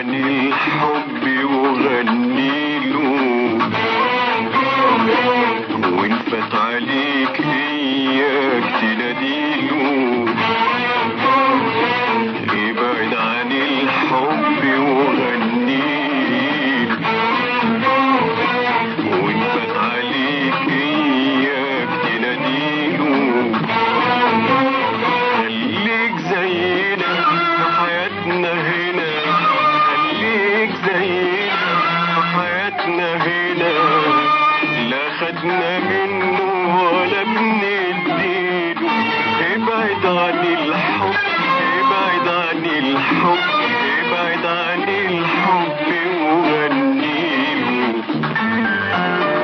عن الحب وغنيله وان فات عليك اياك تناديله ابعد عن الحب وغنيله وان فات عليك اياك تناديله خليك زينا حياتنا هنا خليك زينا حياتنا هنا لا خدنا منه ولا بنديله ابعد عن الحب ابعد عن الحب ابعد عن الحب وغنيله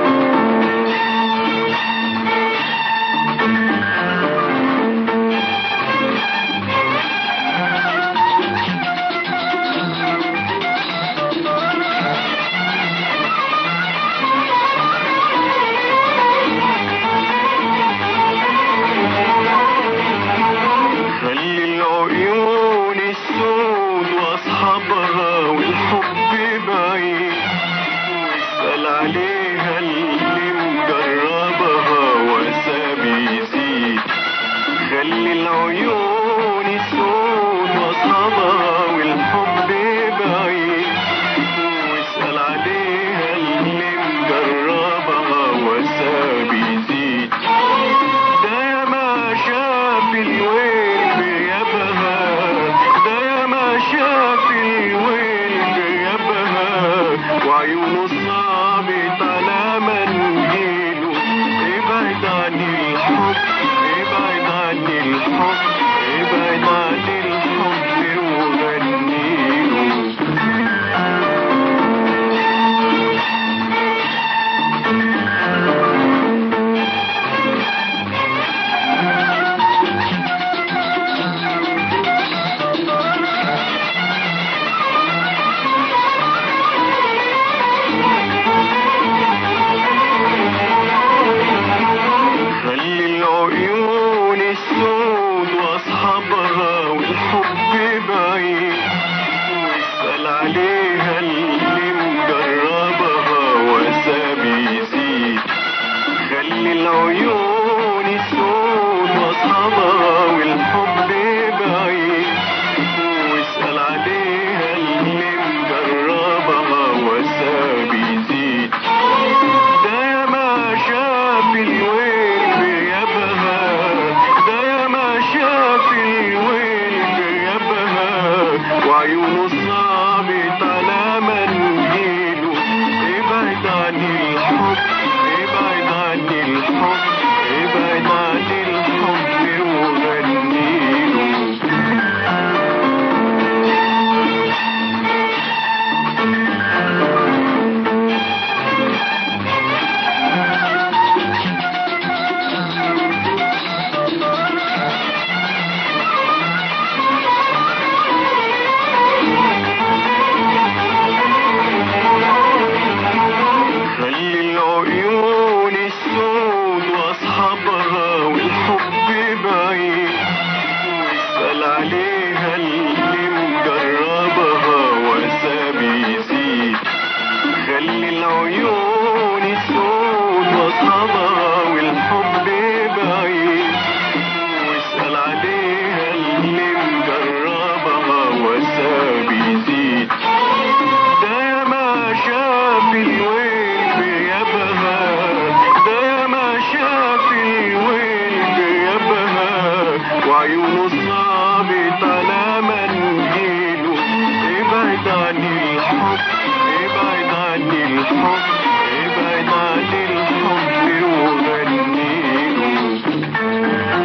خلي العيون السود واصحابها والحب بعيد واسأل عليها اللي مجربها وساب يزيد خلي العيون السود واصحابها والحب بعيد واسأل عليها اللي مجربها وساب يزيد ده يا ما شاف الويل بيابها ده يا ما شاف الويل بيابها وعيونه صابت على منجيله ابعد عن الحب ابعد عن الحب ابعد عن الحب وغنيله خلي العيون السود واصحابها والحب بعيد واسأل عليها اللي مجربها وساب يزيد خلي العيون السود واصحابها والحب بعيد واسأل عليها اللي مجربها وساب يزيد ده يا ما شاف الويل بيابها ده يا ما شاف الويل بيابها وعيونه صابت على منجيله ابعد عن الحب ابعد عن الحب ابعد عن الحب وغنيله خلي العيون السود واصحابها والحب بعيد واسأل عليها اللي مجربها وساب يزيد خلي العيون السود واصحابها والحب بعيد واسأل عليها اللي مجربها وساب يزيد ده يا ما شاف الويل بيابها ده يا ما شاف الويل بيابها وعيونه صابت على منجيله ابعد عن الحب ابعد عن الحب ابعد عن الحب وغنيله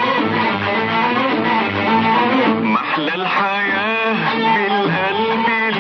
محلى الحياة بالقلب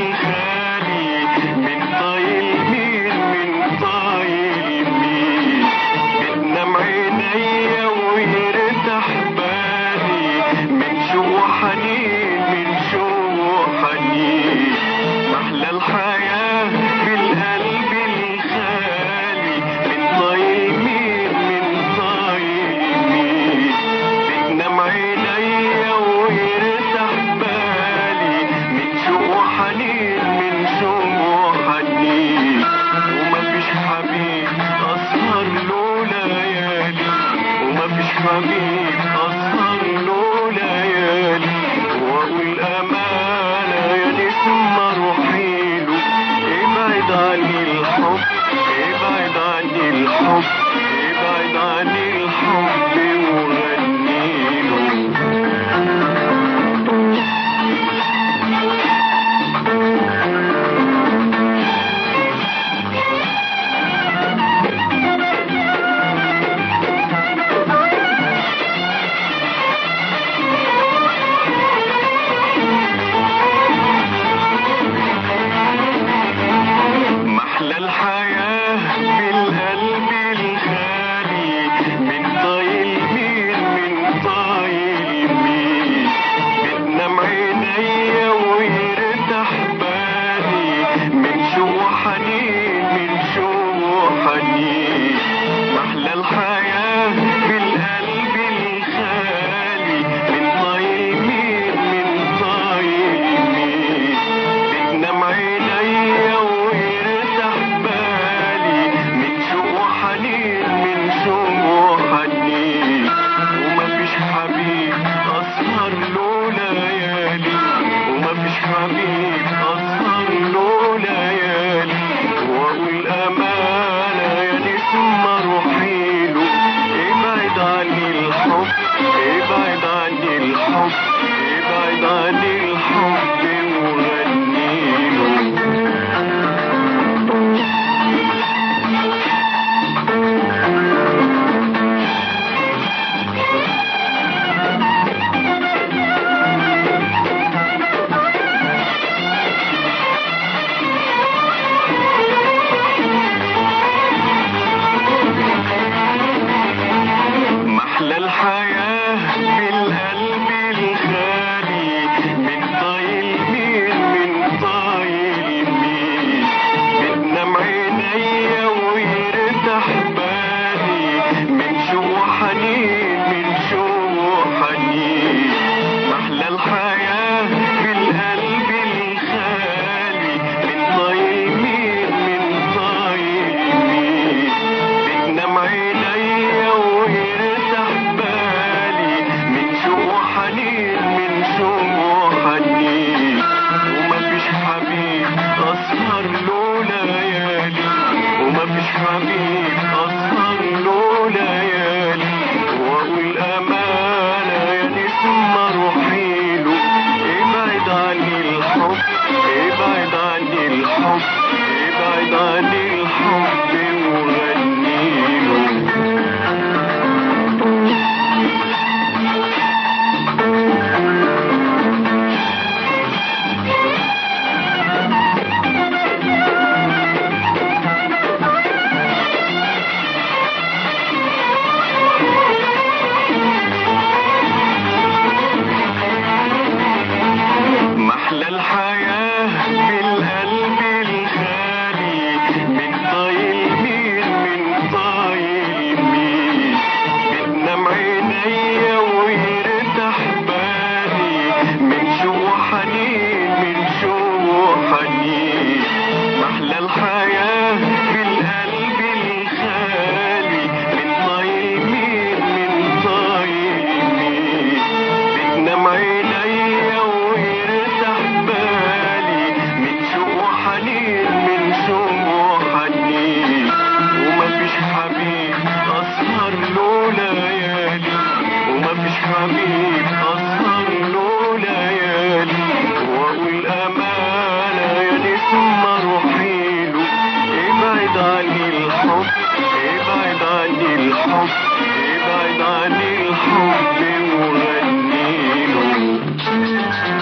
الحياة في القلب الخالي من طيب مين من طيب مين بتنام عينيا ويرتاح بالي من شوق وحنين من شوق وحنين ومفيش حبيب أسهر له ليالي ومفيش حبيب أسهر له ليالي وأقول أمانة يا نسمة روحي له ابعد عني الحب ابعد عني الحب ابعد عني الحب وغني له محلى الحياة في القلب الخالي من طايل مين من طايل مين بتنام عينيا ويرتاح بالي من شوق حنين من شوق حنين محلى الحياة في القلب الخالي من طايل مين من طايل مين بتنام عينيا ويرتاح بالي من شوق حنين من شوق حنين ومفيش حبيب أسهر له ليالي ومفيش حبيب أسهر له ليالي وأقول أمانة يا نسمة روحي له ابعد عني الحب ابعد عني الحب ابعد عني الحب وغني له محلى الحياة في القلب الخالي من طايل مين من طايل مين بتنام عينيا ويرتاح بالي من شوق حنين من شوق حنين محلى الحياة في القلب الخالي من طايل مين من طايل مين بتنام عينيا ويرتاح بالي من شوق حنين من شوق حنين ومفيش حبيب أسهر له ليالي ومفيش حبيب أسهر له ليالي وأقول أمانة يا نسمة روحي له ابعد عني الحب ابعد عني الحب ابعد عني الحب وغني له محلى الحياة في القلب الخالي من طايل مين من طايل مين بتنام عينيا ويرتاح بالي من شوق حنين من شوق حنين محلى الحياة في القلب الخالي من طايل مين من طايل مين بتنام عينيا ويرتاح بالي من شوق حنين من شوق حنين ومفيش حبيب أسهر له ليالي ومفيش حبيب أسهر له ليالي وأقول أمانة يا نسمة روحي له ابعد عني الحب ابعد عني الحب ابعد عني الحب وغني له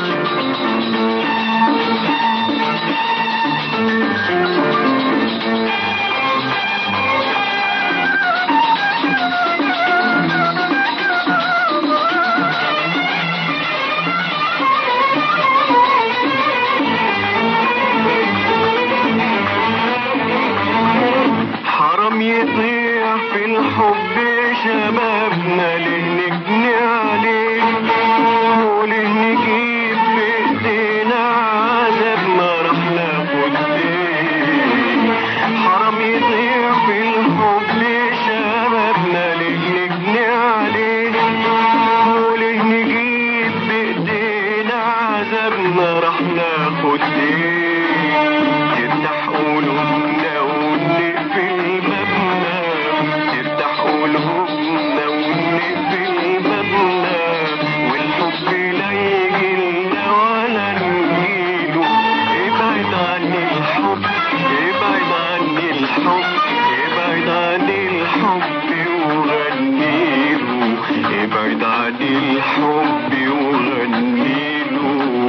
عذابنا راح ناخد ايه تفتح قلوبنا ونقفل بابنا تفتح قلوبنا ونقفل بابنا والحب لا يجيلنا ولا نجيله ابعد عني الحب ابعد عني الحب ابعد عني الحب وغنيله ابعد عني الحب وغنيله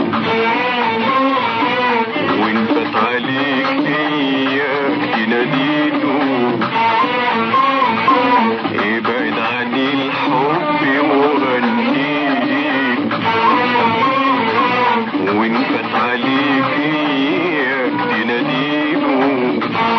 وان فات عليك اياك تناديله ابعد عني الحب وغنيله وان فات عليك اياك تناديله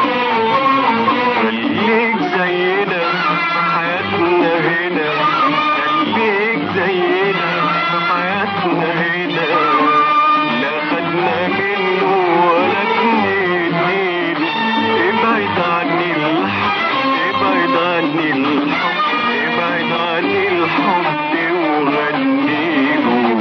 خليك زينا حياتنا هنا خليك زينا حياتنا هنا لا خدنا منه ولا بنديله ابعد عني الحب ابعد عني الحب ابعد عني الحب وغنيله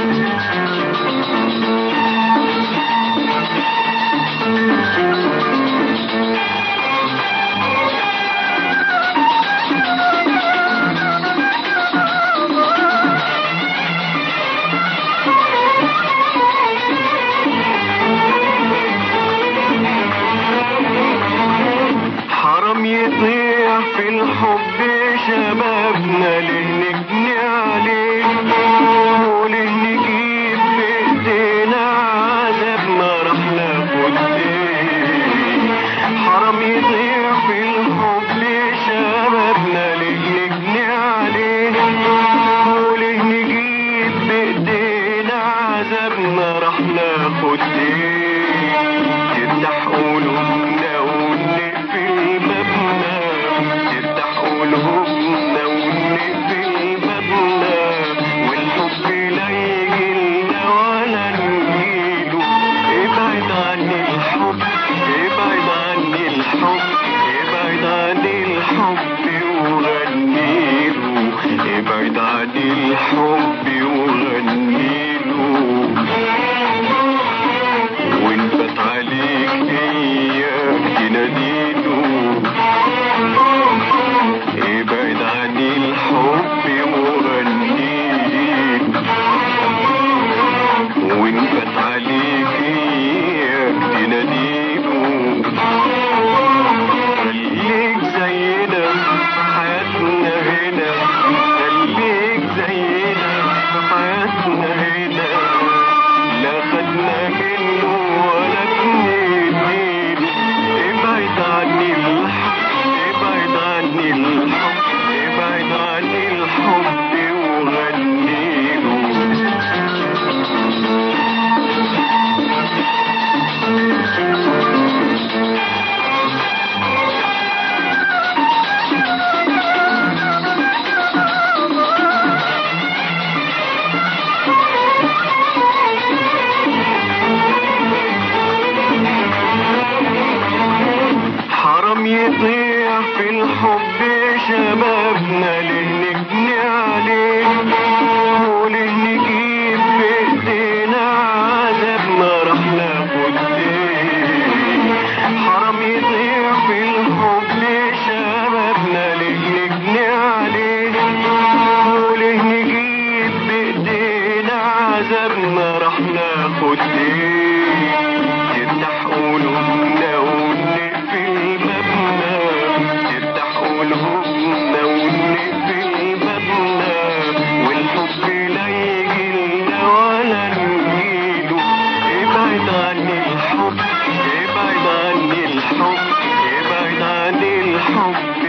حرام يضيع في الحب شبابنا ليه نجني عليه وليه نجيب بايدينا عذابنا راح ناخد ايه حرام يضيع في الحب شبابنا ليه نجني عليه وليه نجيب بايدينا عذابنا راح ناخد ايه تفتح قلوبنا ونقفل بابنا تفتح قلوبنا ونقفل بابنا والحب لا يجيلنا ولا نجيله ابعد عني الحب ابعد عني الحب ابعد عني الحب وغنيله ابعد عني الحب وغنيله وان فات عليك اياك تناديله ابعد عني الحب وغنيله وان فات عليك اياك تناديله خليك زينا حياتنا هنا خليك زينا حياتنا هنا لا خدنا منه ولا بنديله ابعد عني الحب ابعد عني الحب ابعد عني الحب وغنيله حرام يضيع في الحب شبابنا ليه نجني عليه وليه نجيب بايدينا عذابنا راح ناخد ايه حرام يضيع في الحب شبابنا ليه نجني عليه وليه نجيب بايدينا عذابنا راح ناخد ايه تفتح قلوبنا ونقفل بابنا تفتح قلوبنا ونقفل بابنا والحب لا يجيلنا ولا نجيله ابعد عني الحب ابعد عني الحب ابعد عني الحب